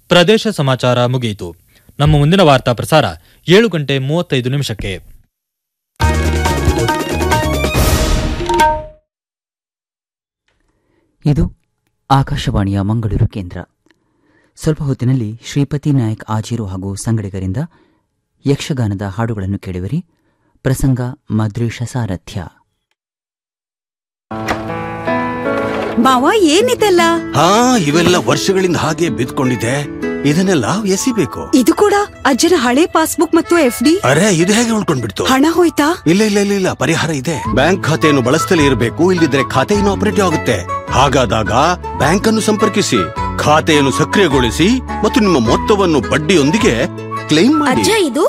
ಪ್ರದೇಶ ಸಮಾಚಾರ ಮುಗಿಯಿತು ನಮ್ಮ ಮುಂದಿನ ವಾರ್ತಾ ಪ್ರಸಾರ ಏಳು ಗಂಟೆ ಮೂವತ್ತೈದು ನಿಮಿಷಕ್ಕೆ ಇದು ಆಕಾಶವಾಣಿಯ ಮಂಗಳೂರು ಕೇಂದ್ರ ಸ್ವಲ್ಪ ಹೊತ್ತಿನಲ್ಲಿ ಶ್ರೀಪತಿ ನಾಯಕ್ ಆಜೀರು ಹಾಗೂ ಸಂಗಡಿಗರಿಂದ ಯಕ್ಷಗಾನದ ಹಾಡುಗಳನ್ನು ಕೇಳುವಿರಿ ಪ್ರಸಂಗ ಮದ್ರೇಶ ಸಾರಥ್ಯ ಮಾವ ಏನಿದೆಲ್ಲ ಹಾ ಇವೆಲ್ಲ ವರ್ಷಗಳಿಂದ ಹಾಗೆ ಬಿದ್ಕೊಂಡಿದೆ ಇದನ್ನೆಲ್ಲ ಎಸಿಬೇಕು ಇದು ಕೂಡ ಅಜ್ಜನ ಹಳೆ ಪಾಸ್ಬುಕ್ ಮತ್ತು ಎಫ್ ಡಿ ಅರೆ ಇದು ಹೇಗೆ ಉಳ್ಕೊಂಡ್ಬಿಡ್ತು ಹಣ ಹೋಯ್ತಾ ಇಲ್ಲ ಇಲ್ಲ ಇಲ್ಲ ಇಲ್ಲ ಪರಿಹಾರ ಇದೆ ಬ್ಯಾಂಕ್ ಖಾತೆಯನ್ನು ಬಳಸ್ತಲೇ ಇರಬೇಕು ಇಲ್ಲದಿದ್ರೆ ಖಾತೆ ಇನ್ಆಪರೇಟಿವ್ ಆಗುತ್ತೆ ಹಾಗಾದಾಗ ಬ್ಯಾಂಕ್ ಅನ್ನು ಸಂಪರ್ಕಿಸಿ ಖಾತೆಯನ್ನು ಸಕ್ರಿಯಗೊಳಿಸಿ ಮತ್ತು ನಿಮ್ಮ ಮೊತ್ತವನ್ನು ಬಡ್ಡಿಯೊಂದಿಗೆ ಕ್ಲೈಮ್ ಮಾಡಿ ಇದು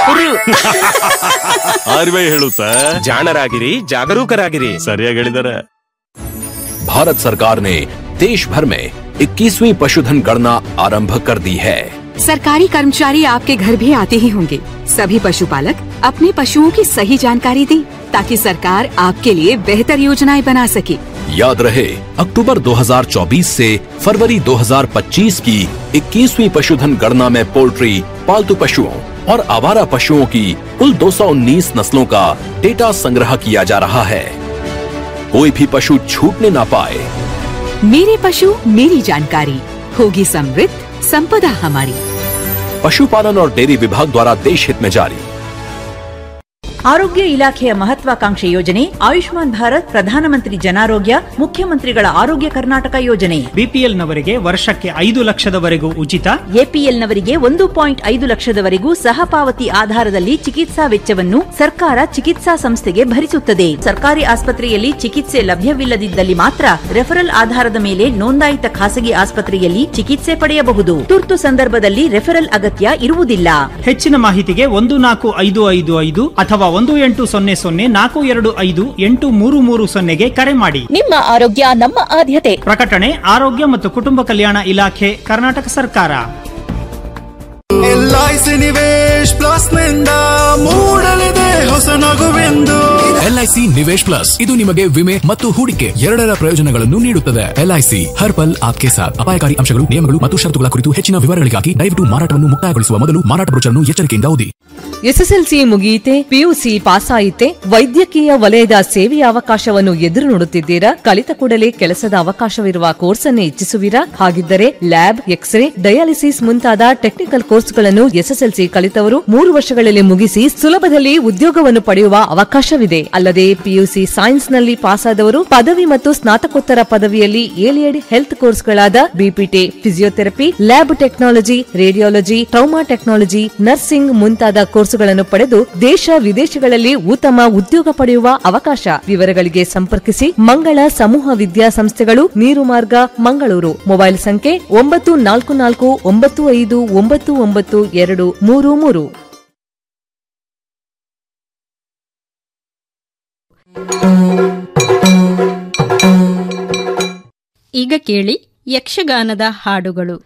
ಆರ್ವೇ ಹೇಳುತ್ತಾ ಜಾಣರಾಗಿರಿ ಜಾಗರೂಕರಾಗಿರಿ ಸರಿಯಾಗಿ ಹೇಳಿದಾರೆ भारत सरकार ने देश भर में 21वीं पशुधन गणना आरंभ कर दी है सरकारी कर्मचारी आपके घर भी आते ही होंगे सभी पशुपालक अपने पशुओं की सही जानकारी दें ताकि सरकार आपके लिए बेहतर योजनाएं बना सके याद रहे अक्टूबर 2024 से फरवरी 2025 की 21वीं पशुधन गणना में पोल्ट्री पालतू पशुओं और आवारा पशुओं की कुल 219 नस्लों का डेटा संग्रह किया जा रहा है कोई भी पशु छूटने ना पाए मेरे पशु मेरी जानकारी होगी समृद्ध संपदा हमारी पशुपालन और डेयरी विभाग द्वारा देश हित में जारी ಆರೋಗ್ಯ ಇಲಾಖೆಯ ಮಹತ್ವಾಕಾಂಕ್ಷೆ ಯೋಜನೆ ಆಯುಷ್ಮಾನ್ ಭಾರತ್ ಪ್ರಧಾನಮಂತ್ರಿ ಜನಾರೋಗ್ಯ ಮುಖ್ಯಮಂತ್ರಿಗಳ ಆರೋಗ್ಯ ಕರ್ನಾಟಕ ಯೋಜನೆ ಬಿಪಿಎಲ್ ನವರಿಗೆ ವರ್ಷಕ್ಕೆ ಐದು ಲಕ್ಷದವರೆಗೂ ಉಚಿತ ಎಪಿಎಲ್ ನವರಿಗೆ ಒಂದು ಪಾಯಿಂಟ್ ಐದು ಲಕ್ಷದವರೆಗೂ ಸಹಪಾವತಿ ಆಧಾರದಲ್ಲಿ ಚಿಕಿತ್ಸಾ ವೆಚ್ಚವನ್ನು ಸರ್ಕಾರ ಚಿಕಿತ್ಸಾ ಸಂಸ್ಥೆಗೆ ಭರಿಸುತ್ತದೆ ಸರ್ಕಾರಿ ಆಸ್ಪತ್ರೆಯಲ್ಲಿ ಚಿಕಿತ್ಸೆ ಲಭ್ಯವಿಲ್ಲದಿದ್ದಲ್ಲಿ ಮಾತ್ರ ರೆಫರಲ್ ಆಧಾರದ ಮೇಲೆ ನೋಂದಾಯಿತ ಖಾಸಗಿ ಆಸ್ಪತ್ರೆಯಲ್ಲಿ ಚಿಕಿತ್ಸೆ ಪಡೆಯಬಹುದು ತುರ್ತು ಸಂದರ್ಭದಲ್ಲಿ ರೆಫರಲ್ ಅಗತ್ಯ ಇರುವುದಿಲ್ಲ ಹೆಚ್ಚಿನ ಮಾಹಿತಿಗೆ ಒಂದು ನಾಲ್ಕು ಐದು ಐದು ಐದು ಅಥವಾ ಒಂದು ಎಂಟು ಸೊನ್ನೆ ಸೊನ್ನೆ ನಾಲ್ಕು ಎರಡು ಐದು ಎಂಟು ಮೂರು ಮೂರು ಸೊನ್ನೆಗೆ ಕರೆ ಮಾಡಿ ನಿಮ್ಮ ಆರೋಗ್ಯ ನಮ್ಮ ಆದ್ಯತೆ ಪ್ರಕಟಣೆ ಆರೋಗ್ಯ ಮತ್ತು ಕುಟುಂಬ ಕಲ್ಯಾಣ ಇಲಾಖೆ ಕರ್ನಾಟಕ ಸರ್ಕಾರ ಎಲ್ಐಸಿ ನಿವೇಶ್ ಪ್ಲಸ್ ನಿಂದ ಮೂಡಲಿದೆ ಹೊಸ ನಗುವೆಂದು ಎಲ್ಐಸಿ ನಿವೇಶ್ ಪ್ಲಸ್ ಇದು ನಿಮಗೆ ವಿಮೆ ಮತ್ತು ಹೂಡಿಕೆ ಎರಡರ ಪ್ರಯೋಜನಗಳನ್ನು ನೀಡುತ್ತದೆ ಎಲ್ಐಸಿ ಹರ್ ಪಲ್ ಆಪ್ಕೆ ಸಾಥ್ ಅಪಾಯಕಾರಿ ಅಂಶಗಳು ನಿಯಮಗಳು ಮತ್ತು ಷರತ್ತುಗಳ ಕುರಿತು ಹೆಚ್ಚಿನ ವಿವರಗಳಿಗಾಗಿ ದಯವಿಟ್ಟು ಮಾರಾಟವನ್ನು ಮುಕ್ತಾಯಗೊಳಿಸುವ ಮೊದಲು ಮಾರಾಟ ಬ್ರೋಚರ್ನ್ನು ಎಚ್ಚರಿಕೆಯಿಂದ ಓದಿ ಎಸ್ಎಸ್ಎಲ್ಸಿ ಮುಗಿಯಿತೆ ಪಿಯುಸಿ ಪಾಸ್ ಆಯಿತೆ ವೈದ್ಯಕೀಯ ವಲಯದ ಸೇವೆಯ ಅವಕಾಶವನ್ನು ಎದುರು ನೋಡುತ್ತಿದ್ದೀರಾ ಕಲಿತ ಕೂಡಲೇ ಕೆಲಸದ ಅವಕಾಶವಿರುವ ಕೋರ್ಸ್ ಅನ್ನು ಇಚ್ಛಿಸುವಿರಾ ಹಾಗಿದ್ದರೆ ಲ್ಯಾಬ್ ಎಕ್ಸ್ರೇ ಡಯಾಲಿಸಿಸ್ ಮುಂತಾದ ಟೆಕ್ನಿಕಲ್ ಕೋರ್ಸ್ಗಳನ್ನು ಎಸ್ಎಸ್ಎಲ್ಸಿ ಕಲಿತವರು ಮೂರು ವರ್ಷಗಳಲ್ಲಿ ಮುಗಿಸಿ ಸುಲಭದಲ್ಲಿ ಉದ್ಯೋಗವನ್ನು ಪಡೆಯುವ ಅವಕಾಶವಿದೆ ಅಲ್ಲದೆ ಪಿಯುಸಿ ಸೈನ್ಸ್ನಲ್ಲಿ ಪಾಸಾದವರು ಪದವಿ ಮತ್ತು ಸ್ನಾತಕೋತ್ತರ ಪದವಿಯಲ್ಲಿ ಏಲಿಯಡ್ ಹೆಲ್ತ್ ಕೋರ್ಸ್ಗಳಾದ BPT physiotherapy lab technology radiology trauma technology nursing ಮುಂತಾದ ಕೋರ್ಸುಗಳನ್ನು ಪಡೆದು ದೇಶ ವಿದೇಶಗಳಲ್ಲಿ ಉತ್ತಮ ಉದ್ಯೋಗ ಪಡೆಯುವ ಅವಕಾಶ ವಿವರಗಳಿಗೆ ಸಂಪರ್ಕಿಸಿ ಮಂಗಳ ಸಮೂಹ ವಿದ್ಯಾಸಂಸ್ಥೆಗಳು ನೀರು ಮಾರ್ಗ ಮಂಗಳೂರು ಮೊಬೈಲ್ ಸಂಖ್ಯೆ ಒಂಬತ್ತು ನಾಲ್ಕು ನಾಲ್ಕು ಒಂಬತ್ತು ಐದು ಒಂಬತ್ತು ಒಂಬತ್ತು ಎರಡು ಮೂರು ಮೂರು ಈಗ ಕೇಳಿ ಯಕ್ಷಗಾನದ ಹಾಡುಗಳು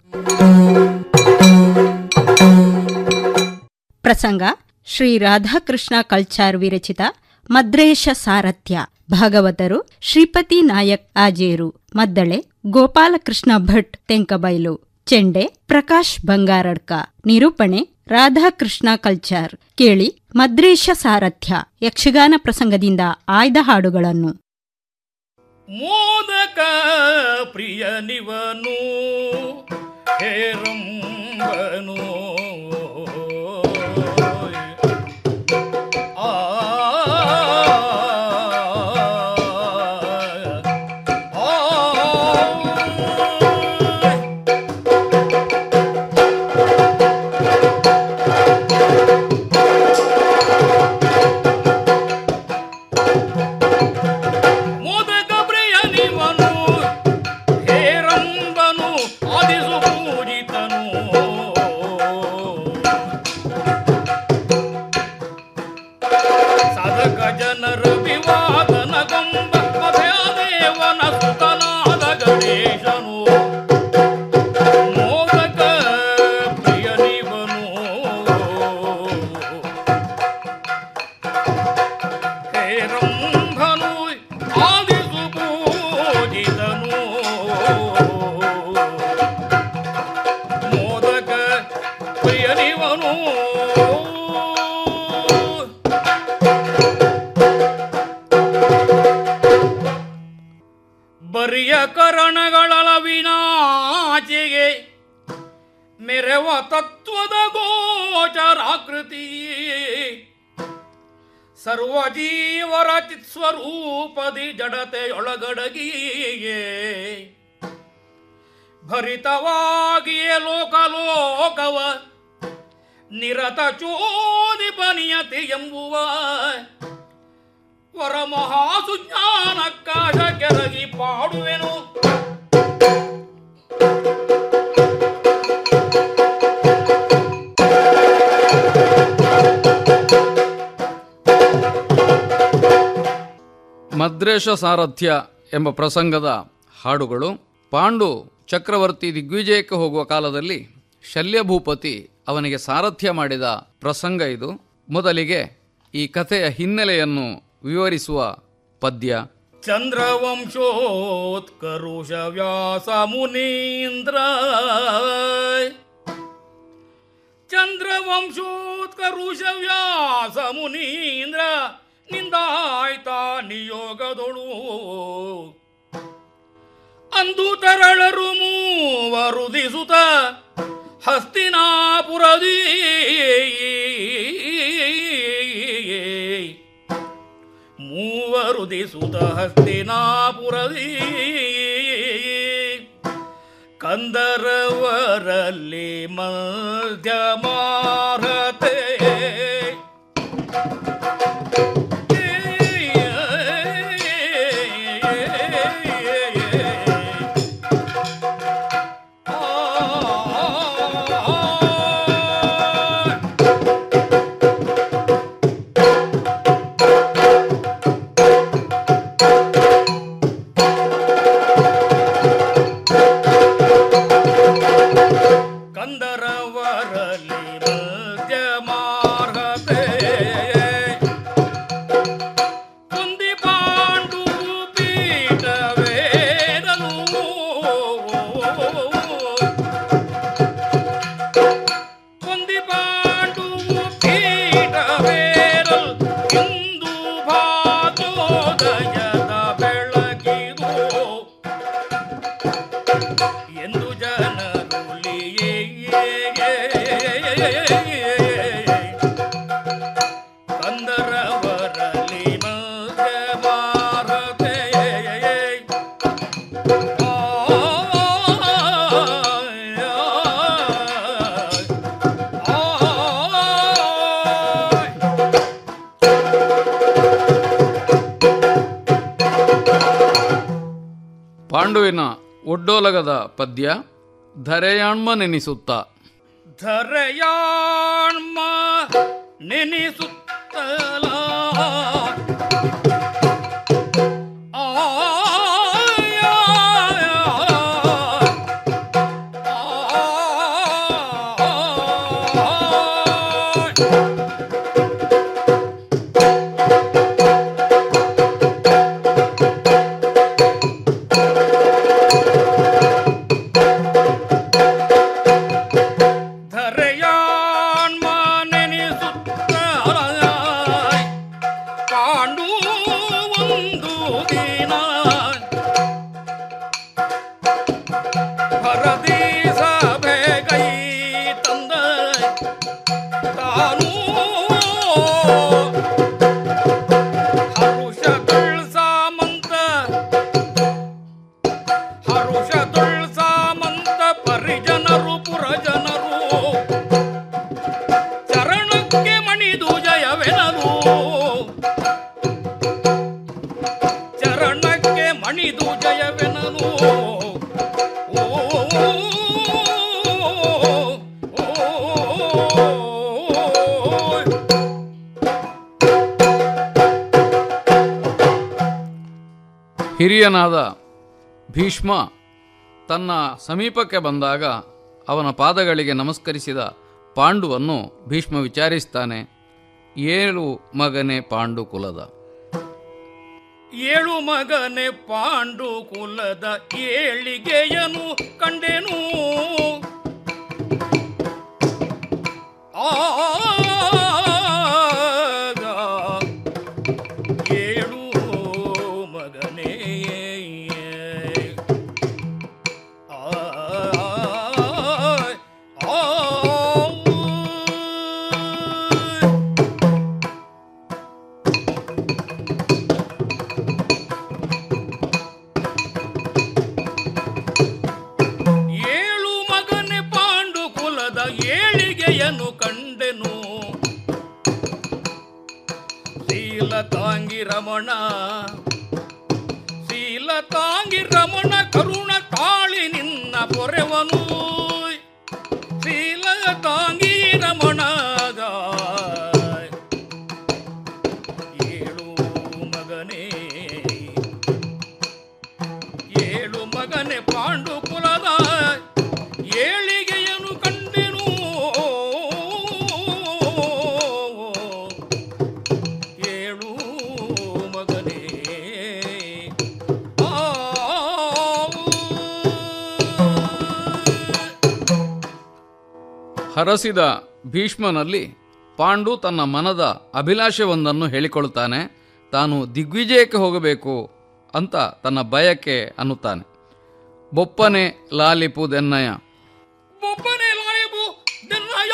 ಪ್ರಸಂಗ ಶ್ರೀ ರಾಧಾಕೃಷ್ಣ ಕಲ್ಚಾರ್ ವಿರಚಿತ ಮದ್ರೇಶ ಸಾರಥ್ಯ ಭಾಗವತರು ಶ್ರೀಪತಿ ನಾಯಕ್ ಆಜೇರು ಮದ್ದಳೆ ಗೋಪಾಲಕೃಷ್ಣ ಭಟ್ ತೆಂಕಬೈಲು ಚೆಂಡೆ ಪ್ರಕಾಶ್ ಬಂಗಾರಡ್ಕ ನಿರೂಪಣೆ ರಾಧಾಕೃಷ್ಣ ಕಲ್ಚಾರ್ ಕೇಳಿ ಮದ್ರೇಶ ಸಾರಥ್ಯ ಯಕ್ಷಗಾನ ಪ್ರಸಂಗದಿಂದ ಆಯ್ದ ಹಾಡುಗಳನ್ನು ಮೋದಕ ಪ್ರಿಯನಿವನು ಹೇರಂಬನು ಆ ಮೋದಕ ಪ್ರಿಯನಿವನು ಹೇರಂಬನು ಆದಿಸು ಪೂಜಿತನು ಮೆರೆವ ತತ್ವದ ಗೋಚರಾಕೃತಿ ಸರ್ವಜೀವರ ಚಿತ್ಸ್ವರೂಪದಿ ಜಡತೆಯೊಳಗಡಗಿಯೇ ಭರಿತವಾಗಿಯೇ ಲೋಕಲೋಕವ ನಿರತ ಚೋದಿಪನಿಯತಿ ಎಂಬುವ ವರಮಹಾಸುಜ್ಞಾನಕ್ಕಾಗ ಕೆರಗಿ ಪಾಡುವೆನು ಮದ್ರೇಶ ಸಾರಥ್ಯ ಎಂಬ ಪ್ರಸಂಗದ ಹಾಡುಗಳು ಪಾಂಡು ಚಕ್ರವರ್ತಿ ದಿಗ್ವಿಜಯಕ್ಕೆ ಹೋಗುವ ಕಾಲದಲ್ಲಿ ಶಲ್ಯಭೂಪತಿ ಅವನಿಗೆ ಸಾರಥ್ಯ ಮಾಡಿದ ಪ್ರಸಂಗ ಇದು ಮೊದಲಿಗೆ ಈ ಕಥೆಯ ಹಿನ್ನೆಲೆಯನ್ನು ವಿವರಿಸುವ ಪದ್ಯ ಚಂದ್ರವಂಶೋತ್ಕರುಷ ವ್ಯಾಸ ಮುನೀಂದ್ರ ಚಂದ್ರವಂಶೋತ್ಕರುಷ ವ್ಯಾಸ ಮುನೀಂದ್ರ ನಿಂದಾಯ್ತಾ ನಿಯೋಗದೊಳು ಅಂದು ತರಳರು ಮೂವರುದಿಸುತ್ತ ಹಸ್ತಿನಾಪುರದಿ ಮೂವರು ದಿಸುತ ಹಸ್ತಿನಾಪುರದಿ ಕಂದರವರಲ್ಲಿ ಮಧ್ಯಮಾರತೆ ಕಂದರವರಲ್ಲಿ ಮಧ್ಯಮಾರ್ಗತೆ ಕುಂದಿ ಪಾಂಡು ಪೀಠವೇರಲು ಕುಂದಿ ಪಾಂಡು ಪೀಠವೇರಲ್ ಇಂದು ಭಾಗೋದಯದ ಬೆಳಗಿದು ಎಂದು ಜನರುಲಿಯೇ ಕಂದರವರಲಿ ಮಧ್ಯಮಾರತೆ ಪಾಂಡುವಿನ ಒಡ್ಡೋಲಗದ ಪದ್ಯ ಧರೆಯಾಣ್ಮ ನೆನಿಸುತ್ತ ಧರೆಯಾಣ್ಮ ನೆನೆಸುತ್ತಲ ಧರೆಯಾಣ್ಮ ನೆನೆಸುತ್ತ ಪಾಂಡು ಒಂದು ದಿನ ಭರದಿ ಸಭೆ ಕೈ ತಂದ ತಾನು ಹರುಷ ಸಾಮಂತ ಹರುಷ ಸಾಮಂತ ಪರಿಜನರು ಪುರಜನರು ಚರಣಕ್ಕೆ ಮಣಿದು ಜಯವೆನಲು ಚರಣಕ್ಕೆ ಮಣಿದು ಜಯವೆನಲು ಓ, ಹಿರಿಯನಾದ ಭೀಷ್ಮ ತನ್ನ ಸಮೀಪಕ್ಕೆ ಬಂದಾಗ ಅವನ ಪಾದಗಳಿಗೆ ನಮಸ್ಕರಿಸಿದ ಪಾಂಡುವನ್ನು ಭೀಷ್ಮ ವಿಚಾರಿಸ್ತಾನೆ ಏಳು ಮಗನೇ ಪಾಂಡು ಕುಲದ ಏಳು ಮಗನೆ ಪಾಂಡು ಕುಲದ ಏಳಿಗೆಯನು ಕಂಡೆನು ಆಗ ಏಳು ಮಗನೇ ಆ, ಆ, ರಮಣ ಶೀಲ ತಾಂಗಿ ರಮಣ ಕರುಣ ತಾಳಿ ನಿನ್ನ ಪೊರೆವನು ಶೀಲ ತಾಂಗಿ ರಮಣಗ ಏಳು ಮಗನೇ ಏಳು ಮಗನೇ ಪಾಂಡು ಕುಲದ ಏಳಿಗೆಯನ್ನು ಕಂಡೆನು ಏಳು ಮಗನೇ ಹರಸಿದ ಭೀಷ್ಮನಲ್ಲಿ ಪಾಂಡು ತನ್ನ ಮನದ ಅಭಿಲಾಷೆಯೊಂದನ್ನು ಹೇಳಿಕೊಳ್ಳುತ್ತಾನೆ ತಾನು ದಿಗ್ವಿಜಯಕ್ಕೆ ಹೋಗಬೇಕು ಅಂತ ತನ್ನ ಬಯಕೆ ಅನ್ನುತ್ತಾನೆ ಬೊಪ್ಪನೆ ಲಾಲಿಪು ದೆನ್ನಯ ಒಬ್ಬನೇ ಲಾಯಬು ದೆನ್ನಯ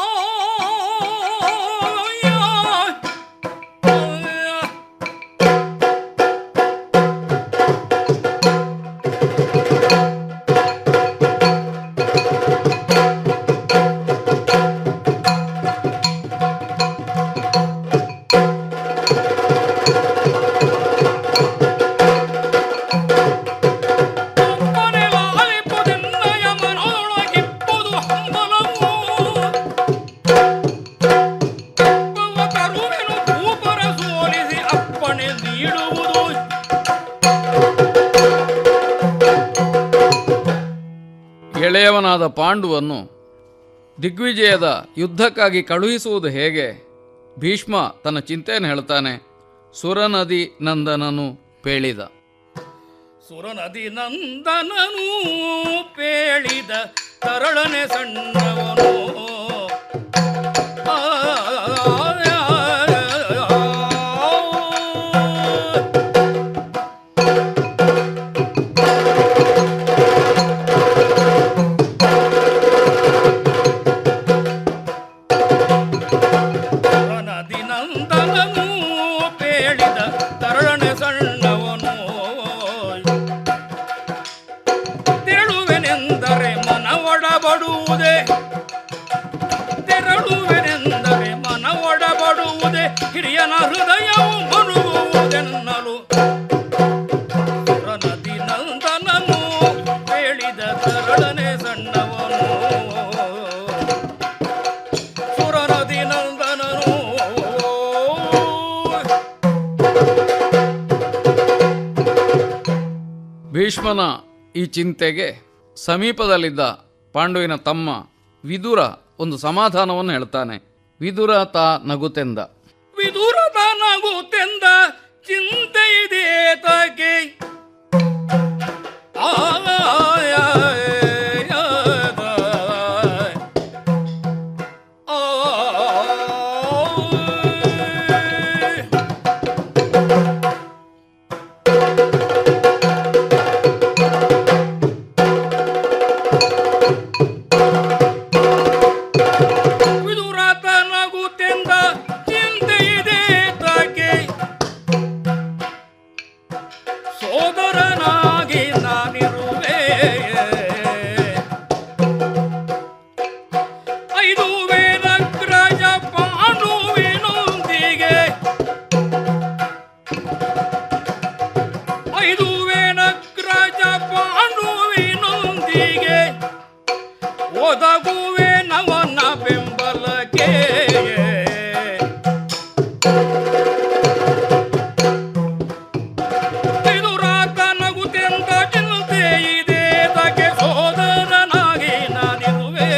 ಒಬ್ಬನೇ ಲಾಲಿಪು ದೆನ್ನಯ ಮನದೊಳಗಿಪ್ಪುದು ಹಂಬಲವು ಒಬ್ಬವ ಕರುವೆನು ಭೂಪರ ಸೋಲಿಸಿ ಅಪ್ಪಣೆ ನೀಡುವುದು ಎಳೆಯವನಾದ ಪಾಂಡುವನ್ನು ದಿಗ್ವಿಜಯದ ಯುದ್ಧಕ್ಕಾಗಿ ಕಳುಹಿಸುವುದು ಹೇಗೆ ಭೀಷ್ಮ ತನ್ನ ಚಿಂತೆಯನ್ನು ಹೇಳ್ತಾನೆ ಸುರನದಿ ನಂದನನು ಪೇಳಿದ ಸುರನದಿ ನಂದನನು ಪೇಳಿದ ತರಳನೆ ಸಣ್ಣವನು ಆ, ಸುರನದಿ ನಂದನನು ಪೇಳಿದ ತರಳನೆ ಸಣ್ಣವನು ತೆರಳುವೆನೆಂದರೆ ಮನವೊಡಬಡುವುದೇ ತೆರಳುವೆನೆಂದರೆ ಮನವೊಡಬಡುವುದೇ ಹಿರಿಯನ ಹೃದಯವು ಮರುಗುವುದೆನ್ನಲು ಸುರನದಿ ನಂದನನು ಹೇಳಿದ ತರಳನೆ ಸಣ್ಣವನು ಸುರನದಿ ನಂದನನು ಭೀಷ್ಮನ ಈ ಚಿಂತೆಗೆ ಸಮೀಪದಲ್ಲಿದ್ದ ಪಾಂಡುವಿನ ತಮ್ಮ ವಿದುರ ಒಂದು ಸಮಾಧಾನವನ್ನು ಹೇಳ್ತಾನೆ ವಿದುರ ತಾ ನಗುತೆಂದ ವಿದುರದ ನಗುತ್ತೆಂದ ಚಿಂತೆ ಇದೆ ತಗೆ ವಿದುರಾತ ನಗುತ್ತೆಂದ ಚಿಂತೆ ಇದೆ ತಗೆ ಸೋದರನಾಗಿ ನಾನಿರುವೆ ಐದು ವೇದಗ್ರಜ ಪಾಂಡುವಿನೊಂದಿಗೆ ಐದು ವೇದಗ್ರಜ ಪಾಂಡುವಿನೊಂದಿಗೆ ಒದಗುವೆ ನವನ ಬೆಂಬಲಕ್ಕೆ ಇದು ರಾತ ನಗುತ್ತೆಂದ ಚಿಂತೆ ಇದೆ ತಗೆ ಸೋದರನಾಗಿ ನಾನಿರುವೆ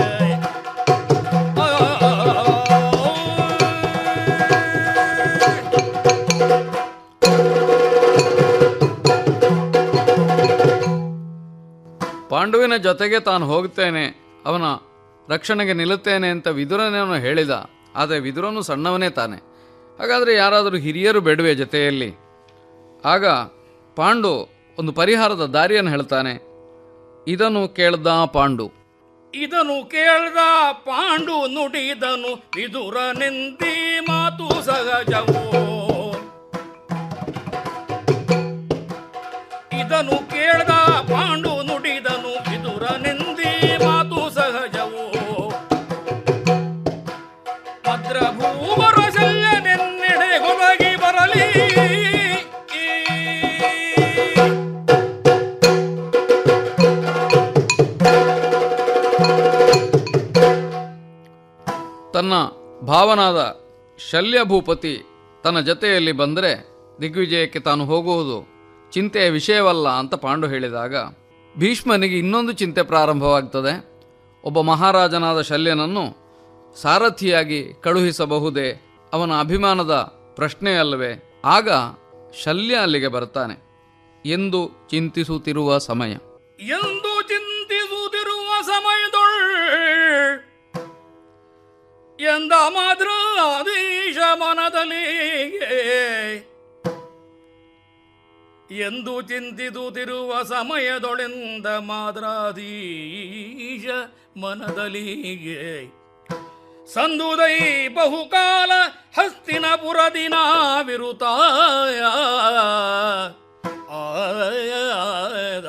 ಪಾಂಡುವಿನ ಜೊತೆಗೆ ತಾನು ಹೋಗುತ್ತೇನೆ ಅವನ ರಕ್ಷಣೆಗೆ ನಿಲ್ಲುತ್ತೇನೆ ಅಂತ ವಿದುರನೇನು ಹೇಳಿದ ಆದರೆ ವಿದುರನು ಸಣ್ಣವನೇ ತಾನೆ ಹಾಗಾದರೆ ಯಾರಾದರೂ ಹಿರಿಯರು ಬೇಡುವೆ ಜೊತೆಯಲ್ಲಿ ಆಗ ಪಾಂಡು ಒಂದು ಪರಿಹಾರದ ದಾರಿಯನ್ನು ಹೇಳ್ತಾನೆ ಇದನ್ನು ಕೇಳ್ದ ಪಾಂಡು ಇದನು ಕೇಳ್ದ ಪಾಂಡು ನುಡಿದನು ವಿದುರನೆಂದಿ ಮಾತು ಸಹಜವು ಇದನು ಕೇಳ್ದ ಪಾಂಡು ನುಡಿದನು ವಿದುರನೆಂದಿ ಮಾತು ಸಹಜವು ಭದ್ರ ಭೂವರ ಶಲ್ಯನೆನ್ನೆಡೆ ಹೊರಗಿ ಬರಲಿ ತನ್ನ ಭಾವನಾದ ಶಲ್ಯ ಭೂಪತಿ ತನ್ನ ಜತೆಯಲ್ಲಿ ಬಂದರೆ ದಿಗ್ವಿಜಯಕ್ಕೆ ತಾನು ಹೋಗುವುದು ಚಿಂತೆಯ ವಿಷಯವಲ್ಲ ಅಂತ ಪಾಂಡು ಹೇಳಿದಾಗ ಭೀಷ್ಮನಿಗೆ ಇನ್ನೊಂದು ಚಿಂತೆ ಪ್ರಾರಂಭವಾಗ್ತದೆ ಒಬ್ಬ ಮಹಾರಾಜನಾದ ಶಲ್ಯನನ್ನು ಸಾರಥಿಯಾಗಿ ಕಳುಹಿಸಬಹುದೇ ಅವನ ಅಭಿಮಾನದ ಪ್ರಶ್ನೆಯಲ್ಲವೇ ಆಗ ಶಲ್ಯ ಅಲ್ಲಿಗೆ ಬರ್ತಾನೆ ಎಂದು ಚಿಂತಿಸುತ್ತಿರುವ ಸಮಯ ಎಂದು ಚಿಂತಿಸುತ್ತಿರುವ ಸಮಯದೊಳ್ ಎಂದ ಮಾದ್ರ ಆದೇಶ ಮನದಲ್ಲಿ ಎಂದು ಚಿಂತಿಸುತ್ತಿರುವ ಸಮಯದೊಳೆಂದ ಮಾದ್ರಾಧೀಶ ಮನದಲಿಗೆ ಸಂದುದೈ ಬಹುಕಾಲ ಹಸ್ತಿನಪುರದಿನ ವಿರುತಾಯ ಆಯದ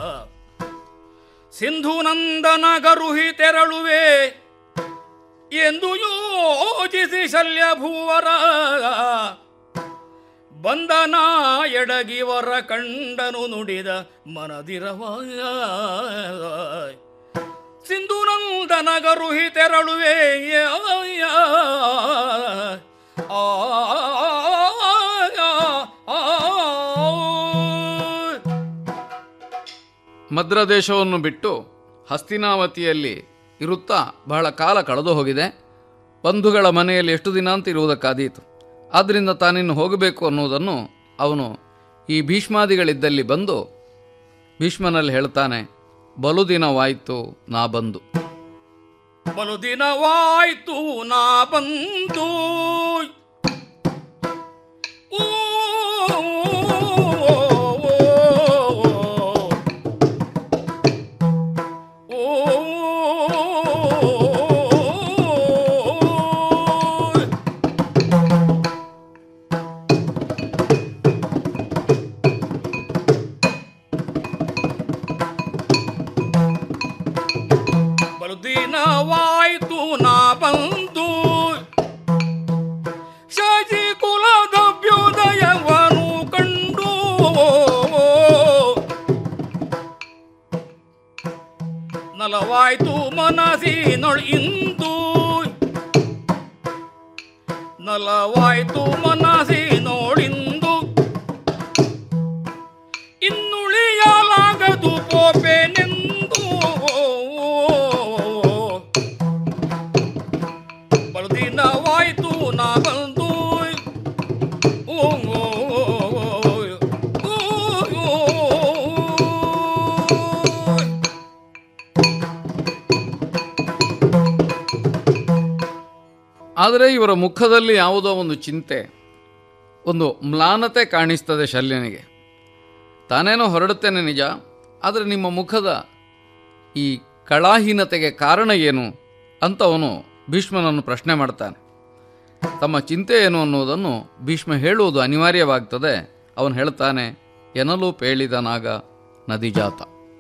ಸಿಂಧುನಂದನ ಗರುಹಿ ತೆರಳುವೆ ಎಂದು ಯೋಚಿಸಿ ಶಲ್ಯ ಭೂವರ ಬಂದನ ಎಡಗಿವರ ಕಂಡನು ನುಡಿದ ಮನದಿರವಾಯ ಸಿಂಧುನಂದನ ಗರುಹಿ ತೆರಳುವೆ ಮದ್ರದೇಶವನ್ನು ಬಿಟ್ಟು ಹಸ್ತಿನಾವತಿಯಲ್ಲಿ ಇರುತ್ತಾ ಬಹಳ ಕಾಲ ಕಳೆದು ಹೋಗಿದೆ ಬಂಧುಗಳ ಮನೆಯಲ್ಲಿ ಎಷ್ಟು ದಿನ ಅಂತ ಇರುವುದಕ್ಕಾದೀತು ಆದ್ದರಿಂದ ತಾನಿನ್ನು ಹೋಗಬೇಕು ಅನ್ನುವುದನ್ನು ಅವನು ಈ ಭೀಷ್ಮಾದಿಗಳಿದ್ದಲ್ಲಿ ಬಂದು ಭೀಷ್ಮನಲ್ಲಿ ಹೇಳ್ತಾನೆ ಬಲು ದಿನವಾಯಿತು ನಾ ಬಂದು ಬಲು ದಿನವಾಯ್ತು ನಾ ಬಂದು ಊ, ಬಲು ದಿನವಾಯ್ತು ನಾ ಬಂದು ಶಶಿ ಕುಲದಭ್ಯುದಯವನ್ನು ಕಂಡು ನಲವಾಯ್ತು ಮನಸ್ಸಿನೊಳಿಂದು ನಲವಾಯ್ತು ಮನಸ್ಸಿನೊಳಿಂದು ಇನ್ನುಳಿಯಲಾಗದು ಪೋಪೆನೆಂದು ಬಲು ದಿನವಾಯ್ತು ನಾ ಬಂದು ಓ, ಓ, ಓ, ಓ, ಆದರೆ ಇವರ ಮುಖದಲ್ಲಿ ಯಾವುದೋ ಒಂದು ಚಿಂತೆ ಒಂದು ಮ್ಲಾನತೆ ಕಾಣಿಸ್ತದೆ ಶಲ್ಯನಿಗೆ ತಾನೇನೋ ಹೊರಡುತ್ತೇನೆ ನಿಜ ಆದರೆ ನಿಮ್ಮ ಮುಖದ ಈ ಕಳಾಹೀನತೆಗೆ ಕಾರಣ ಏನು ಅಂತ ಅವನು ಭೀಷ್ಮನನ್ನು ಪ್ರಶ್ನೆ ಮಾಡ್ತಾನೆ ತಮ್ಮ ಚಿಂತೆ ಏನು ಅನ್ನುವುದನ್ನು ಭೀಷ್ಮ ಹೇಳುವುದು ಅನಿವಾರ್ಯವಾಗ್ತದೆ ಅವನು ಹೇಳ್ತಾನೆ ಎನಲು ಪೇಳಿದ ನಾಗ ನದಿಜಾತ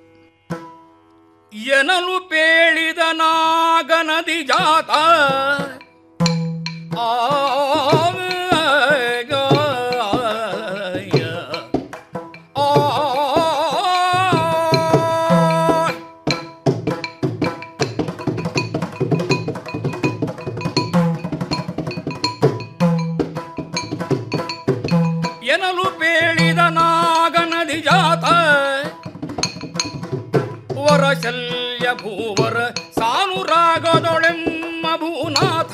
ಎನಲು ಪೇಳಿದ ನಾಗನದಿ ಜಾತ ಎನಲು ಪೇಳಿದ ನಾಗನದಿ ಜಾತ ವರ ಶಲ್ಯ ಭೂವರ ಸಾನುರಾಗದೊಳೆಮ್ಮ ಭೂನಾಥ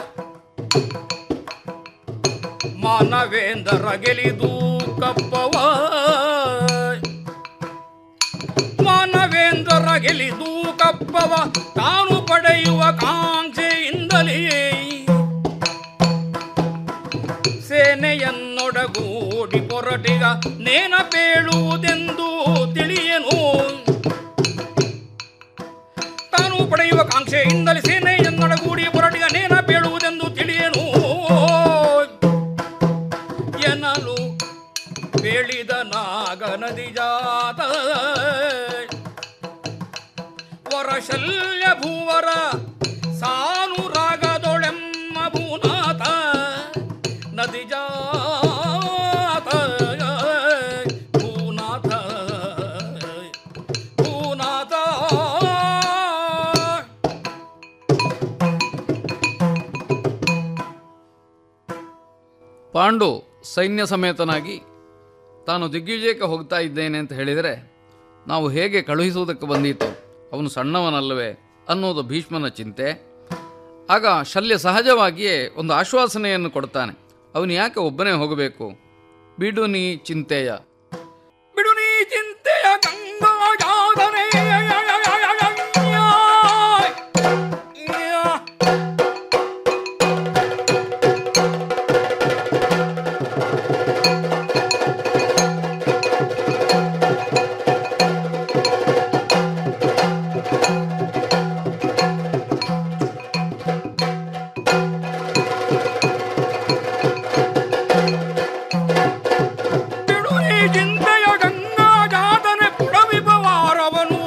ಮಾನವೇಂದ್ರ ಗೆಲಿದು ಕಪ್ಪವ ಮಾನವೇಂದ್ರ ಗೆಲಿದು ಕಪ್ಪವ ತಾನು ಪಡೆಯುವ ಕಾಂಕ್ಷೆಯಿಂದಲೇ ಸೇನೆಯನ್ನೊಡಗೂಡಿ ಹೊರಟಿಗ ನೇನಪೇಳುವುದೆಂದು ತಿಳಿಯನು ತಾನು ಪಡೆಯುವ ಕಾಂಕ್ಷೆಯಿಂದಲೇ ಸೇನೆಯನ್ನೊಡಗೂಡಿ ಹೊರಟಿಗ ನೇನಪೇಳುವುದೆಂದು ತಿಳಿಯನು ಎನ್ನಲು ಬೇಳಿದ ನಾಗನದಿ ಜಾತ ವರಶಲ್ಯ ಭೂವರ ಸಾನು ರಾಗದೊಳೆಮ್ಮ ಭೂನಾಥ ನದಿ ಜಾತ ಭೂನಾಥ ಭೂನಾಥ ಪಾಂಡು ಸೈನ್ಯ ಸಮೇತನಾಗಿ ತಾನು ದಿಗ್ವಿಜಯಕ್ಕೆ ಹೋಗ್ತಾ ಇದ್ದೇನೆ ಅಂತ ಹೇಳಿದರೆ ನಾವು ಹೇಗೆ ಕಳುಹಿಸುವುದಕ್ಕೆ ಬಂದೀತು ಅವನು ಸಣ್ಣವನಲ್ಲವೇ ಅನ್ನೋದು ಭೀಷ್ಮನ ಚಿಂತೆ ಆಗ ಶಲ್ಯ ಸಹಜವಾಗಿಯೇ ಒಂದು ಆಶ್ವಾಸನೆಯನ್ನು ಕೊಡ್ತಾನೆ ಅವನು ಯಾಕೆ ಒಬ್ಬನೇ ಹೋಗಬೇಕು ಬಿಡು ನೀ ಚಿಂತೆಯ ಬಿಡು ನೀ ಚಿಂತೆಯ ಗಂಗಾಜಾದನೆ ಬಿಡು ನೀ ಚಿಂತೆಯ ಗಂಗಾಜಾದನೆ ಪುಡವಿಪವಾರವನು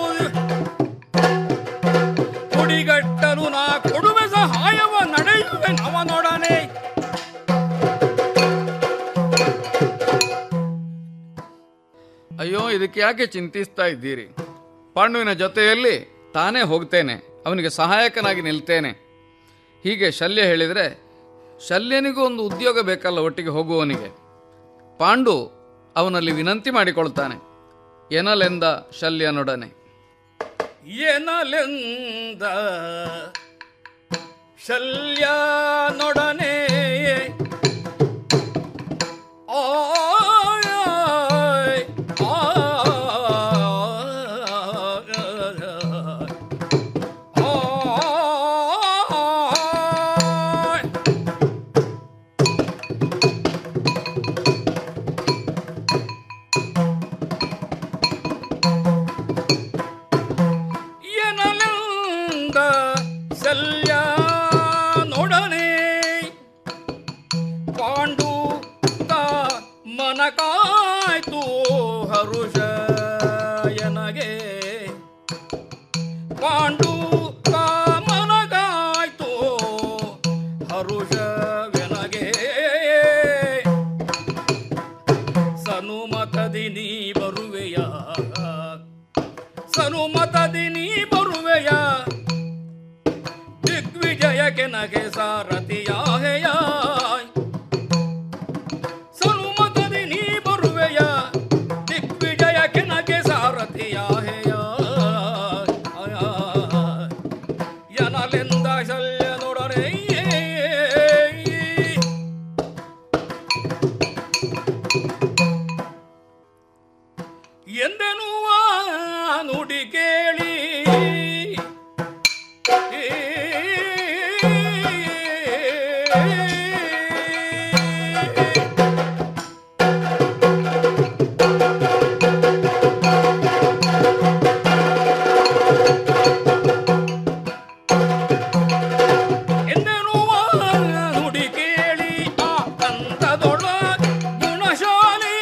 ಕುಡಿಗಟ್ಟಲು ನಾ ಕೊಡುವೆ ಸಹಾಯವ ನಡೆಯುವೆ ನವನೊಡನೆ ಅಯ್ಯೋ ಇದಕ್ಕೆ ಯಾಕೆ ಚಿಂತಿಸ್ತಾ ಇದ್ದೀರಿ ಪಾಂಡುವಿನ ಜೊತೆಯಲ್ಲಿ ತಾನೇ ಹೋಗ್ತೇನೆ ಅವನಿಗೆ ಸಹಾಯಕನಾಗಿ ನಿಲ್ತೇನೆ ಹೀಗೆ ಶಲ್ಯ ಹೇಳಿದರೆ ಶಲ್ಯನಿಗೂ ಒಂದು ಉದ್ಯೋಗ ಬೇಕಲ್ಲ ಒಟ್ಟಿಗೆ ಹೋಗುವವನಿಗೆ ಪಾಂಡು ಅವನಲ್ಲಿ ವಿನಂತಿ ಮಾಡಿಕೊಳ್ತಾನೆ ಎನಲೆಂದ ಶಲ್ಯನೊಡನೆ ಎನಲೆಂದ ಶಲ್ಯನೊಡನೆ ಆಯ್, ಆಯ್. ಎನಲೆಂದ ಶಲ್ಯನೊಡನೆ ಪಾಂಡು ತ ಮನ ಕಾಯ್ತು ಹರುಷ ಎನಗೆ ಪಾಂಡು ತ ಮನ ಕಾಯ್ತು ಹರುಷವೆನಗೆ ಸನುಮತದಿ ನೀ ಬರುವೆಯ ಸನುಮತದಿ ನೀ ಬರುವೆಯ ದಿಗ್ವಿಜಯಕ್ಕೆ ನಗೆ ಸಾರಥಿಯಾಹೆಯ ಸನುಮತದಿ ನೀ ಬರುವೆಯ ದಿಗ್ವಿಜಯಕ್ಕೆ ನಗೆ ಸಾರಥಿಯಾಹೆಯ ಎನಲೆಂದ ಶಲ್ಯನೊಡನೆ ಎಂದೆನುವ ನುಡಿ ಕೇಳಿ ಎಂದೆನುವ ನುಡಿ ಕೇಳಿ ಆ ಕಂದದೊಳ ಗುಣಶಾಲಿ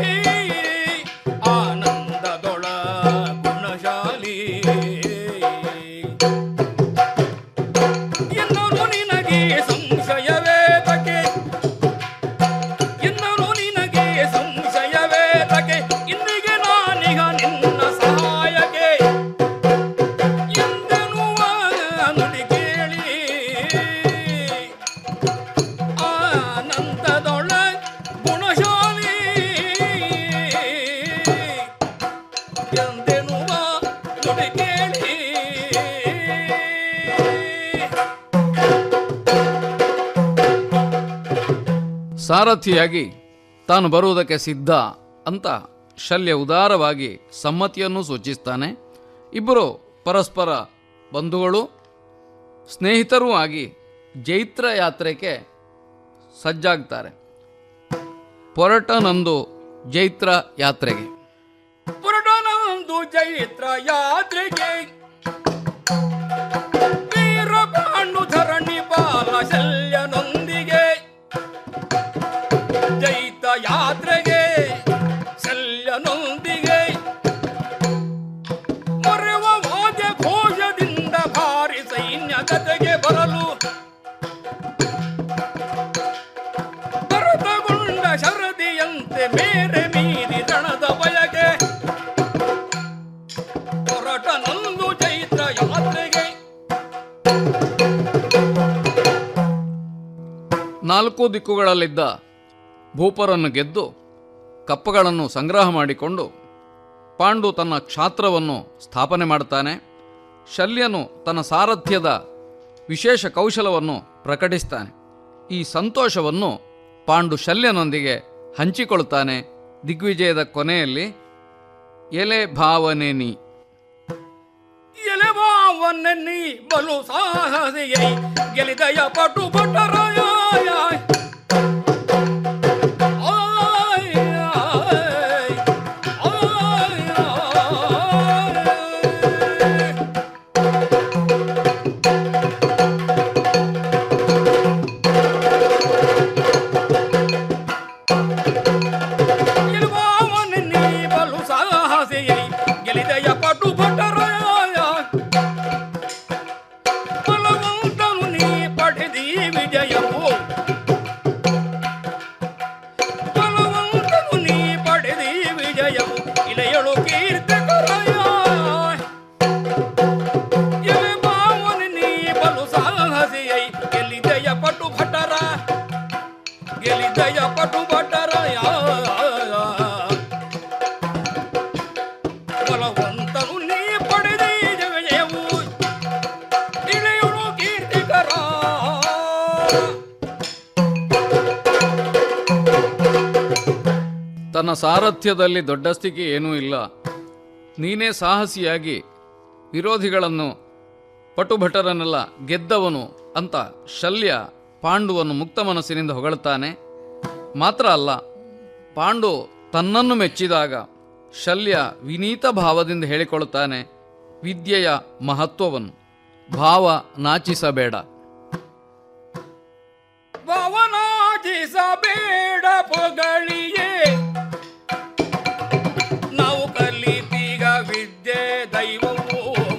ಆನಂದದೊಳ ಗುಣಶಾಲಿ ಎನ್ನರು ನಿನಗೆ ಸಂಶಯವೇತಕ್ಕೆ ಎನ್ನರು ನಿನಗೆ ಸಂಶಯವೇತಕ್ಕೆ ಇಂದಿಗೆ ನಾನಿಗ ನಿನ್ನ ಸಹಾಯಕ್ಕೆ ಎಂದೆನುವ ನುಡಿ ಕೇಳಿ ಆನಂದದೊಳ ಗುಣಶಾಲಿ ಎಂದೆನುವ ನುಡಿ ಕೇಳಿ ಸಾರಥಿಯಾಗಿ ತಾನು ಬರುವುದಕ್ಕೆ ಸಿದ್ಧ ಅಂತ ಶಲ್ಯ ಉದಾರವಾಗಿ ಸಮ್ಮತಿಯನ್ನು ಸೂಚಿಸ್ತಾನೆ ಇಬ್ಬರು ಪರಸ್ಪರ ಬಂಧುಗಳು ಸ್ನೇಹಿತರೂ ಆಗಿ ಜೈತ್ರ ಯಾತ್ರೆಗೆ ಸಜ್ಜಾಗ್ತಾರೆ ಪೊರಟನಂದು ಜೈತ್ರ ಯಾತ್ರೆಗೆ ಪುರಡನಂದು ಚೈತ್ರ ಯಾತ್ರೆಗೆ ವೀರ ಪಾಂಡು ಧರಣಿ ಬಾಲ ಶಲ್ಯನೊಂದಿಗೆ ಜೈತ ಯಾತ್ರೆಗೆ ಶಲ್ಯನೊಂದಿಗೆ ಮೊರೆವ ವಾದ್ಯ ಘೋಷದಿಂದ ಭಾರಿ ಸೈನ್ಯ ಜತೆಗೆ ಬರಲು ಭರತಗೊಂಡ ಶರದಿಯಂತೆ ಮೇರೆ ಮೀರಿ ದಣದ ಬಯಕೆ ಹೊರಟನೊಂದು ಚೈತ್ರ ಯಾತ್ರೆಗೆ ನಾಲ್ಕು ದಿಕ್ಕುಗಳಲ್ಲಿದ್ದ ಭೂಪರನ್ನು ಗೆದ್ದು ಕಪ್ಪಗಳನ್ನು ಸಂಗ್ರಹ ಮಾಡಿಕೊಂಡು ಪಾಂಡು ತನ್ನ ಕ್ಷಾತ್ರವನ್ನು ಸ್ಥಾಪನೆ ಮಾಡುತ್ತಾನೆ ಶಲ್ಯನು ತನ್ನ ಸಾರಥ್ಯದ ವಿಶೇಷ ಕೌಶಲವನ್ನು ಪ್ರಕಟಿಸ್ತಾನೆ ಈ ಸಂತೋಷವನ್ನು ಪಾಂಡು ಶಲ್ಯನೊಂದಿಗೆ ಹಂಚಿಕೊಳ್ಳುತ್ತಾನೆ ದಿಗ್ವಿಜಯದ ಕೊನೆಯಲ್ಲಿ ಎಲೆ ಭಾವನೆ ನೀ ಎಲೆವಾವನ್ನೆನ್ನಿ ಬಲು ಸಾಹಸಿಯೈ ಗೆಲಿದಯ ಪಟು ಪಟರಾಯ ಎಲೆವಾವನ್ನೆನ್ನಿ ಬಲು ಸಾಹಸಿಯೈ ಗೆಲಿದಯ ಪಟು ಪಟರಾಯ ಬಲವಂತನು ನೀ ಪಡೆದಿ ವಿಜಯವು ಬಲವಂತನು ನೀ ಪಡೆದಿ ವಿಜಯವು ಇಲೆಯಳು ಕೀರ್ತಕರಾಯ ಎಲೆ ಬಾವನ ನೀ ಬಲು ಸಾಹಸಿಯೈ ಗೆಲಿದಯ ಪಟು ಭಟರ ಗೆಲಿದಯ ಪಟು ಭಟರಾಯ ಬಲವಂತನು ನೀ ಪಡೆದಿ ವಿಜಯವು ಇಳೆಯಳು ಕೀರ್ತಿಕರ ತನ್ನ ಸಾರಥ್ಯದಲ್ಲಿ ದೊಡ್ಡಸ್ತಿಕೆ ಏನೂ ಇಲ್ಲ ನೀನೇ ಸಾಹಸಿಯಾಗಿ ವಿರೋಧಿಗಳನ್ನು ಪಟುಭಟರನ್ನೆಲ್ಲ ಗೆದ್ದವನು ಅಂತ ಶಲ್ಯ ಪಾಂಡುವನ್ನು ಮುಕ್ತ ಮನಸ್ಸಿನಿಂದ ಹೊಗಳುತ್ತಾನೆ ಮಾತ್ರ ಅಲ್ಲ ಪಾಂಡು ತನ್ನನ್ನು ಮೆಚ್ಚಿದಾಗ ಶಲ್ಯ ವಿನೀತ ಭಾವದಿಂದ ಹೇಳಿಕೊಳ್ಳುತ್ತಾನೆ ವಿದ್ಯೆಯ ಮಹತ್ವವನ್ನು ಭಾವ ನಾಚಿಸಬೇಡ ಭವನಾಜಿಸಬೇಡ ಪೊಗಳಿಯೇ ನಾವು ಕಲಿತೀಗ ವಿದ್ಯೆ ದೈವವು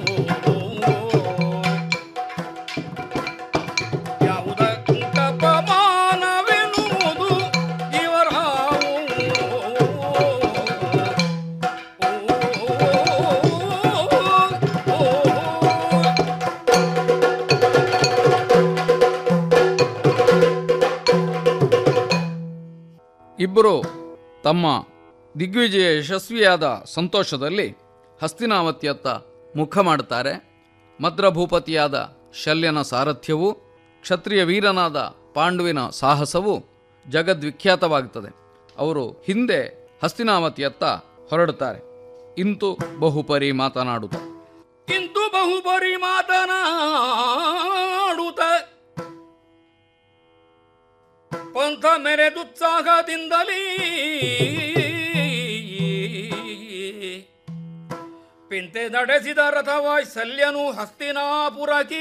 ಯಾವುದಕ್ಕಪಮಾನವೆನ್ನುವುದು ಜೀವರಾವು ಇಬ್ಬರು ತಮ್ಮ ದಿಗ್ವಿಜಯ ಯಶಸ್ವಿಯಾದ ಸಂತೋಷದಲ್ಲಿ ಹಸ್ತಿನಾವತಿಯತ್ತ ಮುಖ ಮಾಡುತ್ತಾರೆ ಮದ್ರಭೂಪತಿಯಾದ ಶಲ್ಯನ ಸಾರಥ್ಯವು ಕ್ಷತ್ರಿಯ ವೀರನಾದ ಪಾಂಡುವಿನ ಸಾಹಸವು ಜಗದ್ವಿಖ್ಯಾತವಾಗುತ್ತದೆ ಅವರು ಹಿಂದೆ ಹಸ್ತಿನಾವತಿಯತ್ತ ಹೊರಡುತ್ತಾರೆ ಇಂತು ಬಹುಪರಿ ಮಾತನಾಡುತ್ತ ಇಂದು ಬಹುಬರಿ ಮಾತನಾಡುತ್ತ ಪಂಥ ಮೆರೆದುತ್ಸಾಹದಿಂದಲೇ ಪಿಂತೆ ನಡೆಸಿದ ರಥವಾಯ್ಸಲ್ಯನು ಹಸ್ತಿನಾಪುರಕ್ಕೆ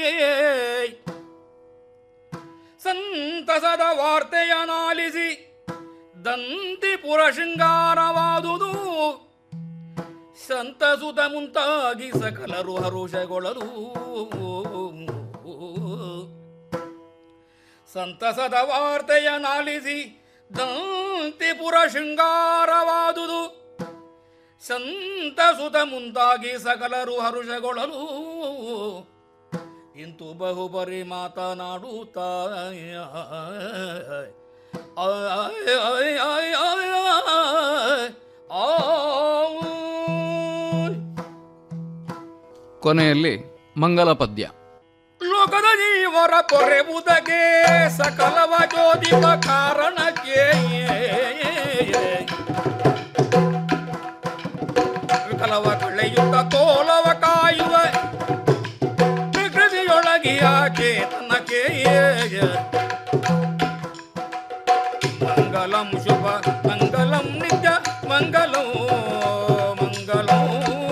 ಸಂತಸದ ವಾರ್ತೆಯನಾಲಿಸಿ ದಂತಿಪುರ ಶೃಂಗಾರವಾದುದು ಸಂತಸುತ ಮುಂತಾಗಿ ಸಕಲರು ಹರುಷಗೊಳ್ಳಲು ಸಂತಸದ ವಾರ್ತೆಯನಾಲಿಸಿ ದಂತಿಪುರ ಶೃಂಗಾರವಾದುದು ಸಂತಸುತ ಮುಂತಾಗಿ ಸಕಲರು ಹರುಷಗೊಳ್ಳಲು ಇಂತು ಬಹುಬರಿ ಮಾತನಾಡುತ್ತಾ ಕೊನೆಯಲ್ಲಿ ಮಂಗಲ ಪದ್ಯ ಲೋಕದ ಜೀವರ ಪೊರೆಬುದಗೆ ಸಕಲವ ಜೋದಿವ ಕಾರಣಕ್ಕೆ ವಿಕಲವ ಕಳೆಯುತ್ತ ತೋಲವ ಕಾಯುವ ಪ್ರಕೃತಿಯೊಳಗಿಯ ಚೇತನಕ್ಕೆ ಮಂಗಲಂ ಶುಭ ಮಂಗಲಂ ನಿತ್ಯ ಮಂಗಲಂ ಮಂಗಲಂ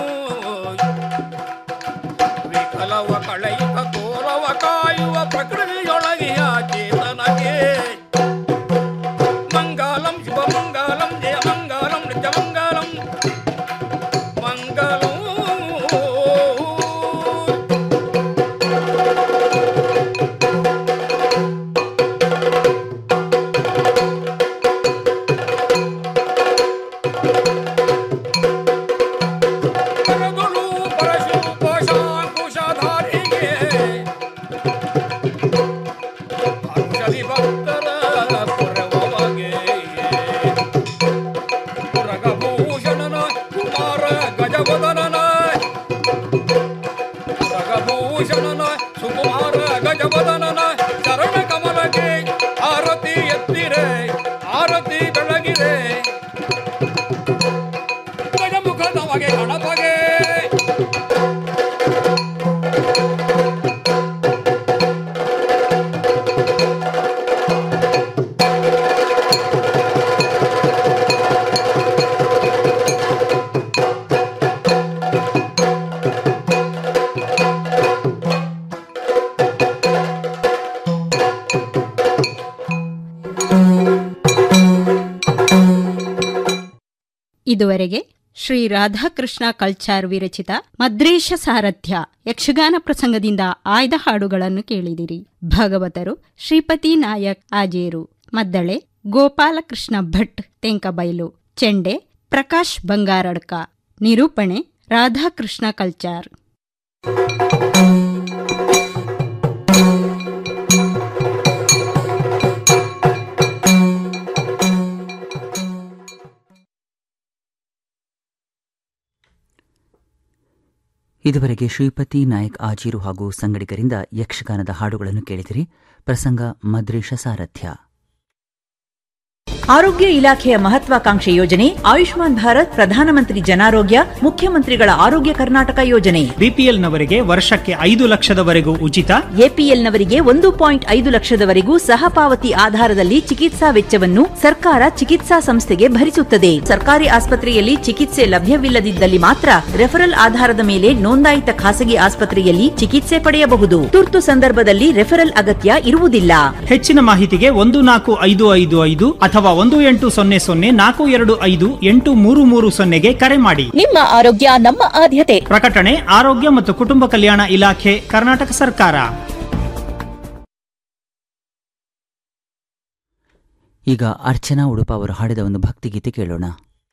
ವಿಕಲವ ಕಳೆಯುತ್ತ ತೋಲವ ಕಾಯುವ ಪ್ರಕೃತಿಯೊಳಗಿಯ ಚೇತನಗೆ ಮಂಗಲಂ ಶುಭ ಮಂಗಲಂ ಜಯ ಮಂಗಲಂ ನಿತ್ಯ ಮಂಗಲಂ ಮಂಗಲಂ ಪರಗಳು ಪರಶು ಕೋಶಾಂಕುಶಧಾರಿಗೆ ಜಗವದನನ ಚರಣ ಕಮಲಕ್ಕೆ ಆರತಿ ಎತ್ತಿರೆ ಆರತಿ ಬೆಳಗಿದೆ ಗಜಮುಖ ನಮಗೆ ಗಣಪಗೆ ಇದುವರೆಗೆ ಶ್ರೀ ರಾಧಾಕೃಷ್ಣ ಕಲ್ಚಾರ್ ವಿರಚಿತ ಮದ್ರೇಶ ಸಾರಥ್ಯ ಯಕ್ಷಗಾನ ಪ್ರಸಂಗದಿಂದ ಆಯ್ದ ಹಾಡುಗಳನ್ನು ಕೇಳಿದಿರಿ ಭಾಗವತರು ಶ್ರೀಪತಿ ನಾಯಕ್ ಆಜೇರು ಮದ್ದಳೆ ಗೋಪಾಲಕೃಷ್ಣ ಭಟ್ ತೆಂಕಬೈಲು ಚೆಂಡೆ ಪ್ರಕಾಶ್ ಬಂಗಾರಡ್ಕ ನಿರೂಪಣೆ ರಾಧಾಕೃಷ್ಣ ಕಲ್ಚಾರ್ ಇದುವರೆಗೆ ಶ್ರೀಪತಿ ನಾಯಕ್ ಆಜೀರು ಹಾಗೂ ಸಂಗಡಿಗರಿಂದ ಯಕ್ಷಗಾನದ ಹಾಡುಗಳನ್ನು ಕೇಳಿದಿರಿ ಪ್ರಸಂಗ ಮದ್ರೇಶ ಸಾರಥ್ಯ ಆರೋಗ್ಯ ಇಲಾಖೆಯ ಮಹತ್ವಾಕಾಂಕ್ಷೆ ಯೋಜನೆ ಆಯುಷ್ಮಾನ್ ಭಾರತ್ ಪ್ರಧಾನಮಂತ್ರಿ ಜನಾರೋಗ್ಯ ಮುಖ್ಯಮಂತ್ರಿಗಳ ಆರೋಗ್ಯ ಕರ್ನಾಟಕ ಯೋಜನೆ ಬಿಪಿಎಲ್ನವರಿಗೆ ವರ್ಷಕ್ಕೆ ಐದು ಲಕ್ಷದವರೆಗೂ ಉಚಿತ ಎಪಿಎಲ್ನವರಿಗೆ ಒಂದು ಪಾಯಿಂಟ್ ಐದು ಲಕ್ಷದವರೆಗೂ ಸಹಪಾವತಿ ಆಧಾರದಲ್ಲಿ ಚಿಕಿತ್ಸಾ ವೆಚ್ಚವನ್ನು ಸರ್ಕಾರ ಚಿಕಿತ್ಸಾ ಸಂಸ್ಥೆಗೆ ಭರಿಸುತ್ತದೆ ಸರ್ಕಾರಿ ಆಸ್ಪತ್ರೆಯಲ್ಲಿ ಚಿಕಿತ್ಸೆ ಲಭ್ಯವಿಲ್ಲದಿದ್ದಲ್ಲಿ ಮಾತ್ರ ರೆಫರಲ್ ಆಧಾರದ ಮೇಲೆ ನೋಂದಾಯಿತ ಖಾಸಗಿ ಆಸ್ಪತ್ರೆಯಲ್ಲಿ ಚಿಕಿತ್ಸೆ ಪಡೆಯಬಹುದು ತುರ್ತು ಸಂದರ್ಭದಲ್ಲಿ ರೆಫರಲ್ ಅಗತ್ಯ ಇರುವುದಿಲ್ಲ ಹೆಚ್ಚಿನ ಮಾಹಿತಿಗೆ ಒಂದು ನಾಲ್ಕು ಐದು ಐದು ಐದು ಅಥವಾ ಒಂದು ಎಂಟು ಸೊನ್ನೆ ಸೊನ್ನೆ ನಾಲ್ಕು ಎರಡು ಐದು ಎಂಟು ಮೂರು ಮೂರು ಸೊನ್ನೆಗೆ ಕರೆ ಮಾಡಿ ನಿಮ್ಮ ಆರೋಗ್ಯ ನಮ್ಮ ಆದ್ಯತೆ ಪ್ರಕಟಣೆ ಆರೋಗ್ಯ ಮತ್ತು ಕುಟುಂಬ ಕಲ್ಯಾಣ ಇಲಾಖೆ ಕರ್ನಾಟಕ ಸರ್ಕಾರ ಈಗ ಅರ್ಚನಾ ಉಡುಪ ಅವರು ಹಾಡಿದ ಒಂದು ಭಕ್ತಿಗೀತೆ ಕೇಳೋಣ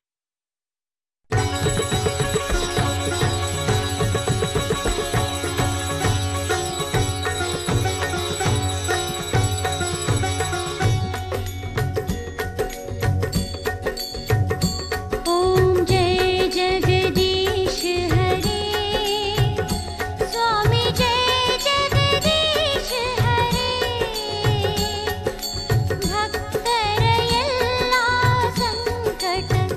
ॐ जय जगदीश हरे स्वामी जय जगदीश हरे भक्तर ಎಲ್ಲ ಸಂಕಟ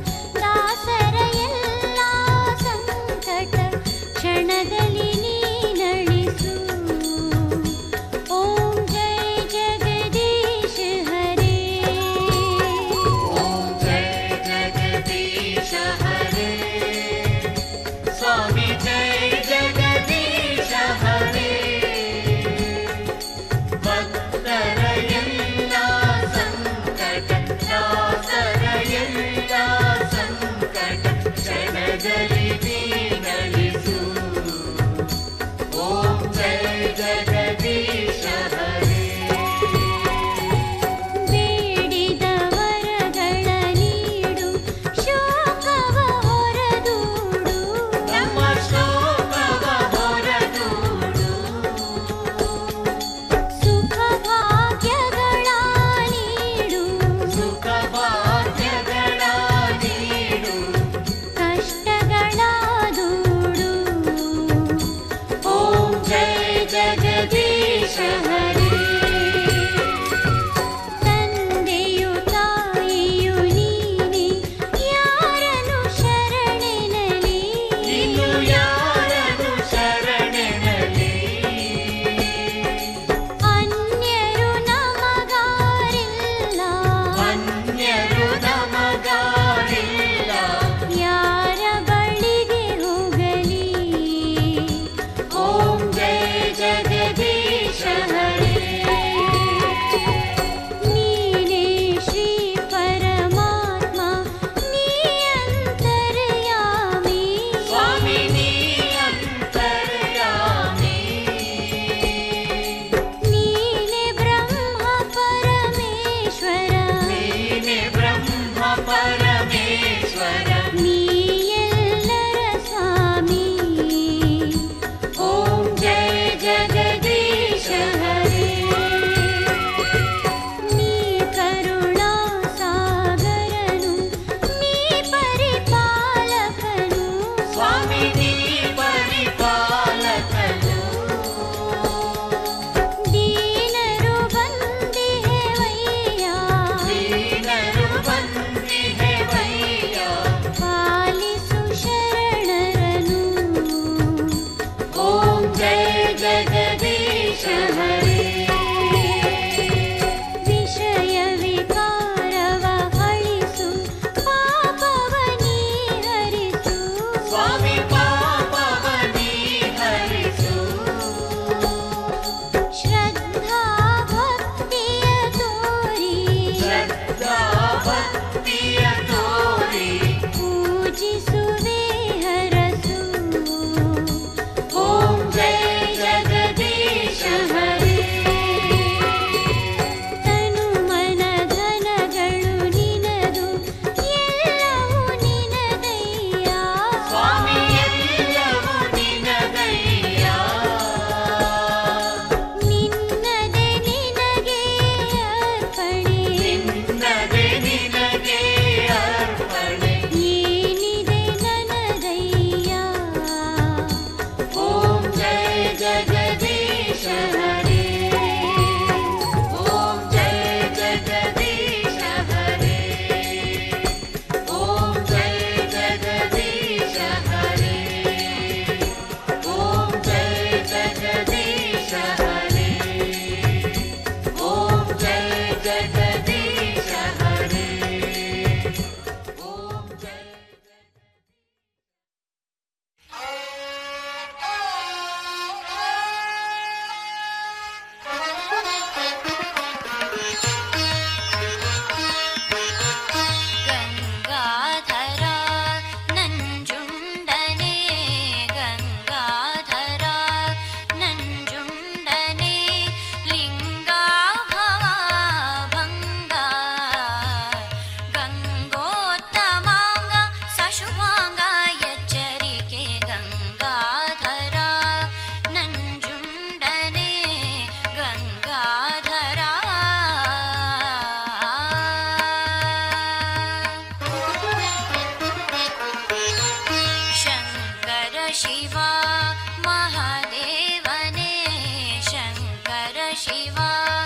ಶಿವ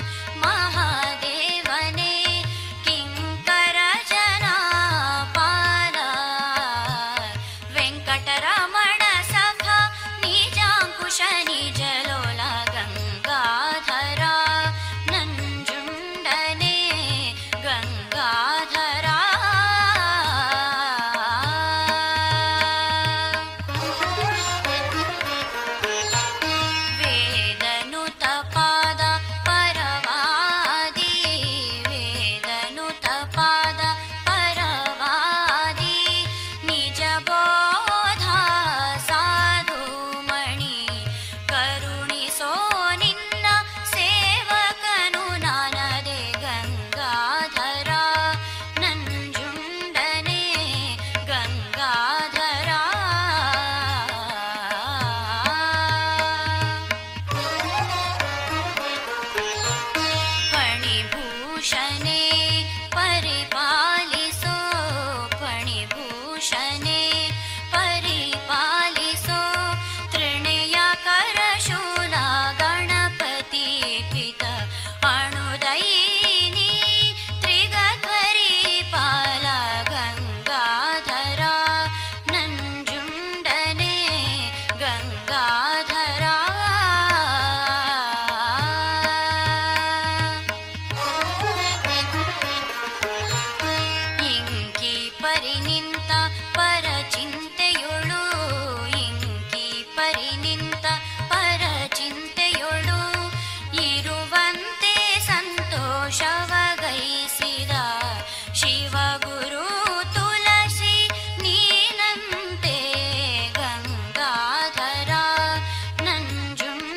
ಮಹಾದೇವನೇ ಕಿಂಕರ ಜನಾಪಾಲ ವೆಂಕಟರಮಣ ಸಖ ನಿಜಾಂಕುಶ ನಿಜಲೋಲ ಗಂಗಾಧರ ನಂಜುಂಡನೆ ಗಂಗಾಧರ ವೇದನುತ ಪಾದ ಪರವಾದಿ ವೇದನುತ ಪಾದ ಪರವಾದಿ ನಿಜ ಬೋಧ ಸಾಧು ಮಣಿ ಕರುಣಿಸೋ ನಿನ್ನ ಸೇವಕನು ನಾನದೆ ಗಂಗಾಧರ ನಂಜುಂಡನೆ ಗಂಗಾಧರ ಫಣಿಭೂಷಣೆ ಪರಿಪಾಲಿಸೋ ಫಣಿಭೂಷಣೆ ಪರಿಪಾಲಿಸೋ ತೃಣೆಯ ಕರಶೂಲ ಗಣಪತಿ ಪಿತ ಅಣುದಯಿನಿ ತ್ರಿಗಧ್ವರಿ ಪಾಲ ಗಂಗಾಧರ ನಂಜುಂಡನೆ ಗಂಗಾಧರ ಇಂಕಿ ಪರಿಣಿ